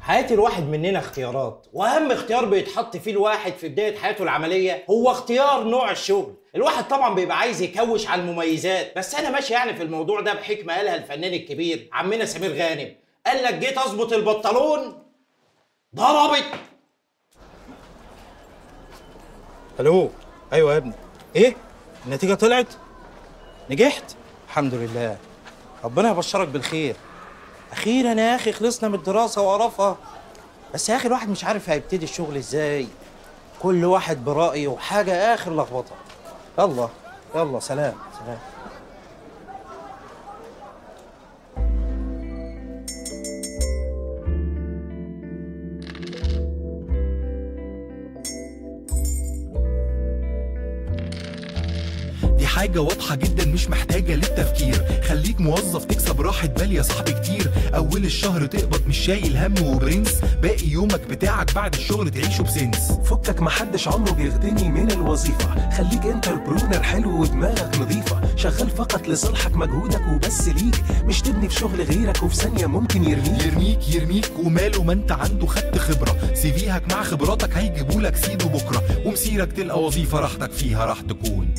حياة الواحد مننا اختيارات واهم اختيار بيتحط فيه الواحد في بداية حياته العملية هو اختيار نوع الشغل الواحد طبعا بيبقى عايز يكوش على المميزات بس انا ماشي يعني في الموضوع ده بحكمة قالها الفنان الكبير عمنا سمير غانم قال لك جيت اظبط البنطلون ضربت الو ايوه يا ابني ايه النتيجة طلعت نجحت الحمد لله ربنا يبشرك بالخير اخيرا يا اخي خلصنا من الدراسه وقرفها بس يا اخي الواحد مش عارف هيبتدي الشغل ازاي كل واحد برايه وحاجه اخر لخبطه يلا يلا سلام سلام دي حاجة واضحة جدا مش محتاجة للتفكير خليك موظف تكسب راحة بال يا صاحبي كتير أول الشهر تقبض مش شايل هم وبرنس باقي يومك بتاعك بعد الشغل تعيشه بسنس فكك محدش عمره بيغتني من الوظيفة خليك انتربرونر حلو ودماغك نظيفة شغال فقط لصالحك مجهودك وبس ليك مش تبني في شغل غيرك وفي ثانية ممكن يرميك يرميك يرميك وماله ما انت عنده خدت خبرة سيفيهك مع خبراتك هيجيبولك سيده بكرة ومسيرك تلقى وظيفة راحتك فيها راح تكون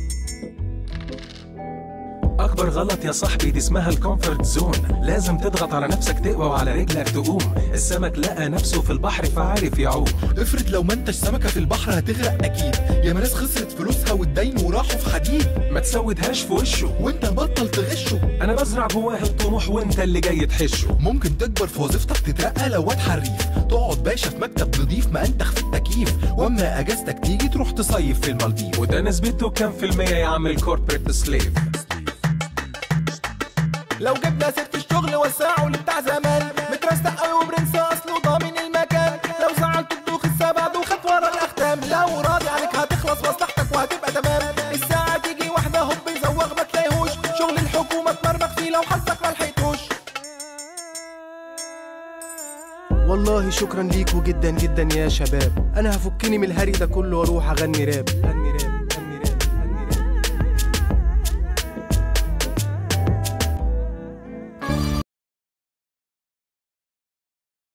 أكبر غلط يا صاحبي دي اسمها الكومفورت زون لازم تضغط على نفسك تقوى وعلى رجلك تقوم السمك لقى نفسه في البحر فعارف يعوم افرض لو ما انتش سمكة في البحر هتغرق أكيد يا ناس خسرت فلوسها والدين وراحوا في حديد ما تسودهاش في وشه وانت بطل تغشه أنا بزرع جواه الطموح وانت اللي جاي تحشه ممكن تكبر في وظيفتك تترقى لو واد حريف تقعد باشا في مكتب نضيف ما انتخ في التكييف واما اجازتك تيجي تروح تصيف في المالديف وده نسبته كام في المية يا عم الكوربريت سليف لو جبنا سيرة الشغل وسعوا اللي بتاع زمان مترستق قوي وبرنس اصله ضامن المكان لو زعلت تدوخ السبع وخد ورا الاختام لو راضي عليك هتخلص مصلحتك وهتبقى تمام الساعة تيجي واحدة هوب يزوغ ما تلاقيهوش شغل الحكومة تمرمخ فيه لو حظك ما لحقتوش والله شكرا ليكوا جدا جدا يا شباب انا هفكني من الهري ده كله واروح اغني راب اغني راب